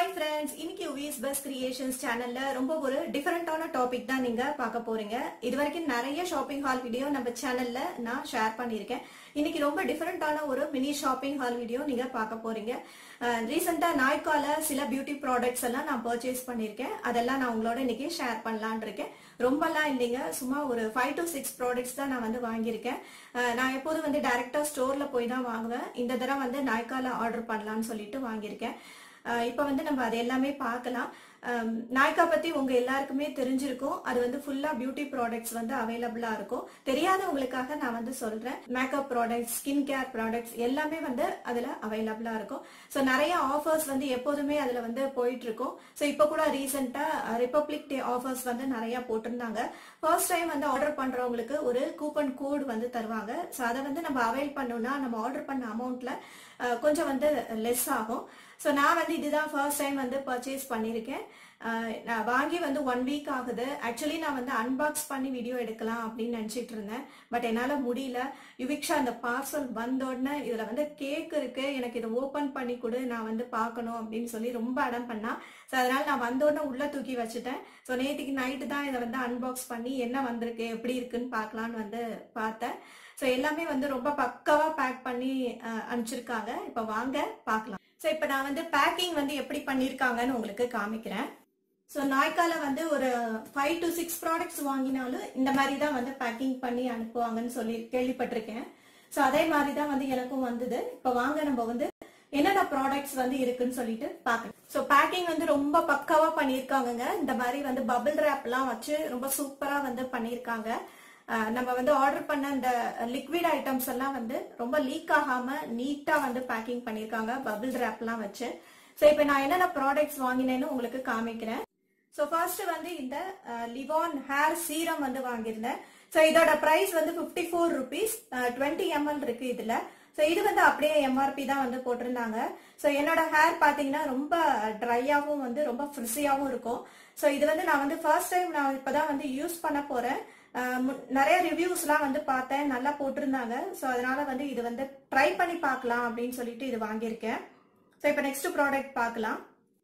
friends இன்னைக்கு உவிஸ் bus creations சேனல்ல ரொம்ப ஒரு டிஃபரெண்டான டாபிக் தான் நீங்க பார்க்க போறீங்க இது வரைக்கும் நிறைய ஷாப்பிங் ஹால் வீடியோ நம்ம சேனல்ல நான் ஷேர் பண்ணியிருக்கேன் இன்னைக்கு ரொம்ப டிஃபரெண்டான ஒரு மினி ஷாப்பிங் ஹால் வீடியோ நீங்க பார்க்க போறீங்க ரீசெண்டா நாய்க்கால சில பியூட்டி ப்ராடக்ட்ஸ் எல்லாம் நான் பர்ச்சேஸ் பண்ணியிருக்கேன் அதெல்லாம் நான் உங்களோட இன்னைக்கு ஷேர் பண்ணலான் இருக்கேன் ரொம்பலாம் இல்லைங்க சும்மா ஒரு ஃபைவ் டு சிக்ஸ் ப்ராடக்ட்ஸ் தான் நான் வந்து வாங்கியிருக்கேன் அஹ் நான் எப்போதும் வந்து டைரக்டா ஸ்டோர்ல போய் தான் வாங்குவேன் இந்த தடவை வந்து நாய்க்கால ஆர்டர் பண்ணலாம்னு சொல்லிட்டு வாங்கியிருக்கேன் அஹ் இப்போ வந்து நம்ம அது எல்லாமே பார்க்கலாம் அம், நாய்க்கா பத்தி உங்க எல்லாருக்குமே தெரிஞ்சிருக்கும் அது வந்து ஃபுல்லா பியூட்டி ப்ராடக்ட்ஸ் வந்து அவைலபிளா இருக்கும் தெரியாதவங்களுக்காக நான் வந்து சொல்றேன் makeup products skin care products எல்லாமே வந்து அதுல அவைலபிளா இருக்கும் ஸோ நிறைய ஆஃபர்ஸ் வந்து எப்போதுமே அதுல வந்து போயிட்டு இருக்கும் ஸோ இப்போ கூட ரீசெண்டா ரிப்பப்ளிக் டே ஆஃபர்ஸ் வந்து நிறைய போட்டிருந்தாங்க ஃபர்ஸ்ட் டைம் வந்து ஆர்டர் பண்றவங்களுக்கு ஒரு கூப்பன் கோட் வந்து தருவாங்க ஸோ அதை வந்து நம்ம அவைல் பண்ணோம்னா நம்ம ஆர்டர் பண்ண அமௌண்ட்ல கொஞ்சம் வந்து லெஸ் ஆகும் ஸோ நான் வந்து இதுதான் ஃபர்ஸ்ட் டைம் வந்து பர்ச்சேஸ் பண்ணியிருக்கேன் அஹ் நான் வாங்கி வந்து ஒன் வீக் ஆகுது ஆக்சுவலி நான் வந்து அன்பாக்ஸ் பண்ணி வீடியோ எடுக்கலாம் அப்படின்னு நினச்சிட்டு இருந்தேன் பட் என்னால் முடியல யுவிக்ஷா அந்த பார்சல் வந்த உடனே இதில் வந்து கேக் இருக்கு எனக்கு இதை ஓப்பன் பண்ணி கொடு நான் வந்து பார்க்கணும் அப்படின்னு சொல்லி ரொம்ப அடம் பண்ணா ஸோ அதனால நான் வந்த உடனே உள்ள தூக்கி வச்சுட்டேன் ஸோ நேற்றுக்கு நைட்டு தான் இதை வந்து அன்பாக்ஸ் பண்ணி என்ன வந்திருக்கு எப்படி இருக்குன்னு பார்க்கலான்னு வந்து பார்த்தேன் ஸோ எல்லாமே வந்து ரொம்ப பக்காவா பேக் பண்ணி அஹ், அனுப்பிச்சிருக்காங்க இப்போ வாங்க பார்க்கலாம் ஸோ இப்போ நான் வந்து பேக்கிங் வந்து எப்படி பண்ணியிருக்காங்கன்னு உங்களுக்கு காமிக்கிறேன் ஸோ நாய்க்கால வந்து ஒரு ஃபைவ் டு சிக்ஸ் ப்ராடக்ட்ஸ் வாங்கினாலும் இந்த மாதிரி தான் வந்து பேக்கிங் பண்ணி அனுப்புவாங்கன்னு சொல்லி கேள்விப்பட்டிருக்கேன் ஸோ அதே மாதிரி தான் வந்து எனக்கும் வந்தது இப்போ வாங்க நம்ம வந்து என்னென்ன ப்ராடக்ட்ஸ் வந்து இருக்குன்னு சொல்லிட்டு பார்க்கலாம் ஸோ பேக்கிங் வந்து ரொம்ப பக்காவா பண்ணியிருக்காங்கங்க இந்த மாதிரி வந்து பபிள் ரேப்லாம் வச்சு ரொம்ப சூப்பரா வந்து பண்ணியிருக்காங்க அஹ் நம்ம வந்து ஆர்டர் பண்ண இந்த லிக்விட் ஐட்டம்ஸ் எல்லாம் வந்து ரொம்ப லீக் ஆகாம நீட்டா வந்து பேக்கிங் பண்ணியிருக்காங்க பபிள் ரேப்லாம் வச்சு ஸோ இப்போ நான் என்னென்ன ப்ராடக்ட்ஸ் வாங்கினேன்னு உங்களுக்கு காமிக்கிறேன் ஸோ ஃபர்ஸ்ட் வந்து இந்த லிவான் ஹேர் சீரம் வந்து வாங்கியிருந்தேன் ஸோ இதோட பிரைஸ் வந்து fifty four rupees twenty ML இருக்கு இதுல ஸோ இது வந்து அப்படியே எம்ஆர்பி தான் வந்து போட்டிருந்தாங்க ஸோ என்னோட ஹேர் பார்த்தீங்கன்னா ரொம்ப ட்ரையாகவும் வந்து ரொம்ப ஃப்ரிஸியாகவும் இருக்கும் ஸோ இது வந்து நான் வந்து ஃபர்ஸ்ட் டைம் நான் இப்போதான் வந்து யூஸ் பண்ண போறேன் அஹ் மு- நிறைய ரிவ்யூஸ்லாம் வந்து பார்த்தேன் நல்லா போட்டிருந்தாங்க ஸோ அதனால வந்து இது வந்து ட்ரை பண்ணி பார்க்கலாம் அப்படின்னு சொல்லிட்டு இது வாங்கியிருக்கேன் ஸோ இப்போ நெக்ஸ்ட் ப்ராடக்ட் பார்க்கலாம்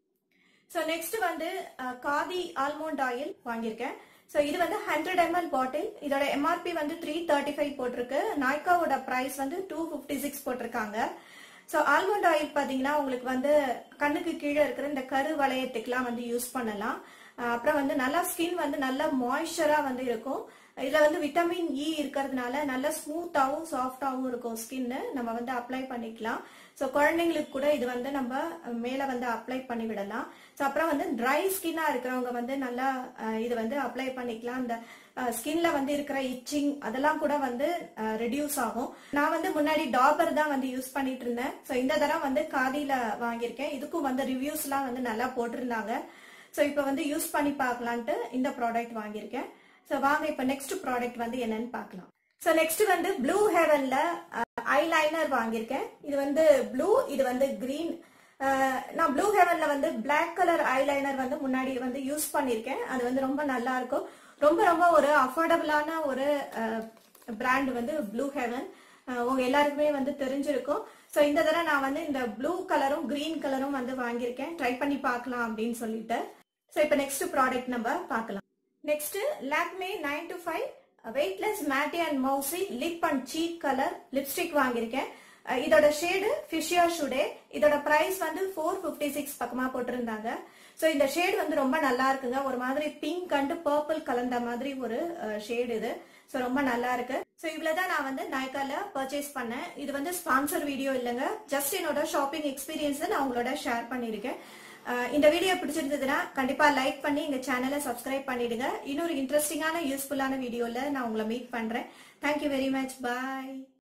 ஸோ நெக்ஸ்ட் வந்து அஹ், காதி ஆல்மோண்ட் ஆயில் வாங்கியிருக்கேன் ஸோ இது வந்து ஹண்ட்ரட் எம்எல் பாட்டில் இதோட எம்ஆர்பி வந்து த்ரீ தேர்ட்டி ஃபைவ் போட்டிருக்கு நாய்க்காவோட ப்ரைஸ் வந்து டூ ஃபிஃப்டி சிக்ஸ் போட்டிருக்காங்க ஸோ ஆல்மண்ட் ஆயில் பார்த்தீங்கன்னா உங்களுக்கு வந்து கண்ணுக்கு கீழே இருக்கிற இந்த கரு வளையத்துக்குலாம் வந்து யூஸ் பண்ணலாம் அஹ், அப்புறம் வந்து நல்லா ஸ்கின் வந்து நல்ல மாய்ஸ்சரா வந்து இருக்கும் இதுல வந்து விட்டமின் இ இருக்கிறதுனால நல்ல ஸ்மூத்தாவும் சாஃப்டாவும் இருக்கும் ஸ்கின் நம்ம வந்து அப்ளை பண்ணிக்கலாம் ஸோ குழந்தைங்களுக்கு கூட இது வந்து நம்ம மேல வந்து அப்ளை பண்ணி விடலாம் ஸோ அப்புறம் வந்து ட்ரை ஸ்கின்னா இருக்கிறவங்க வந்து நல்லா அஹ், இது வந்து அப்ளை பண்ணிக்கலாம் இந்த ஸ்கின்ல வந்து இருக்கிற இச்சிங் அதெல்லாம் கூட வந்து ரெடியூஸ் ஆகும் நான் வந்து முன்னாடி டாபர் தான் வந்து யூஸ் பண்ணிட்டு இருந்தேன் ஸோ இந்த தடவை வந்து காதியில வாங்கியிருக்கேன் இதுக்கும் வந்து ரிவ்யூஸ்லாம் வந்து நல்லா போட்டிருந்தாங்க ஸோ இப்போ வந்து யூஸ் பண்ணி பார்க்கலான்ட்டு இந்த ப்ராடக்ட் வாங்கியிருக்கேன் ஸோ வாங்க இப்போ நெக்ஸ்ட் ப்ராடக்ட் வந்து என்னன்னு பார்க்கலாம் ஸோ நெக்ஸ்ட் வந்து ப்ளூ ஹெவன்ல ஐலைனர் வாங்கியிருக்கேன் இது வந்து ப்ளூ இது வந்து கிரீன் நான் ப்ளூ ஹெவன்ல வந்து Black கலர் ஐலைனர் வந்து முன்னாடி வந்து யூஸ் பண்ணியிருக்கேன் அது வந்து ரொம்ப நல்லா இருக்கும் ரொம்ப ரொம்ப ஒரு அஃபோர்டபுளான ஒரு பிராண்ட் வந்து ப்ளூ ஹெவன் உங்க எல்லாருக்குமே வந்து தெரிஞ்சிருக்கும் ஸோ இந்த தடவை நான் வந்து இந்த ப்ளூ கலரும் கிரீன் கலரும் வந்து வாங்கியிருக்கேன் ட்ரை பண்ணி பார்க்கலாம் அப்படின்னு சொல்லிட்டு ஸோ இப்போ நெக்ஸ்ட் ப்ராடக்ட் நம்ம பார்க்கலாம் next Lakme nine to five weightless matte and mousse lip and cheek colour lipstick வாங்கியிருக்கேன் அஹ் இதோட ஷேடு ஃபிஷியா ஷுடே இதோட பிரைஸ் வந்து ஃபோர் ஃபிஃப்டி சிக்ஸ் பக்கமா போட்டிருந்தாங்க ஸோ இந்த ஷேடு வந்து ரொம்ப நல்லா இருக்குங்க ஒரு மாதிரி பிங்க் அண்ட் பர்பிள் கலந்த மாதிரி ஒரு ஷேடு இது ஸோ ரொம்ப நல்லா இருக்கு ஸோ இவ்வளவுதான் நான் வந்து நாய்க்கால பர்ச்சேஸ் பண்ணேன் இது வந்து ஸ்பான்சர் வீடியோ இல்லைங்க ஜஸ்ட் என்னோட ஷாப்பிங் எக்ஸ்பீரியன்ஸ் நான் உங்களோட ஷேர் பண்ணியிருக்கேன் அஹ் இந்த வீடியோ பிடிச்சிருந்ததுன்னா கண்டிப்பா லைக் பண்ணி எங்க சேனலை சப்ஸ்கிரைப் பண்ணிடுங்க இன்னொரு இன்ட்ரெஸ்டிங்கான யூஸ்ஃபுல்லான வீடியோல நான் உங்களை மீட் பண்றேன் தேங்க்யூ வெரி மச் பாய்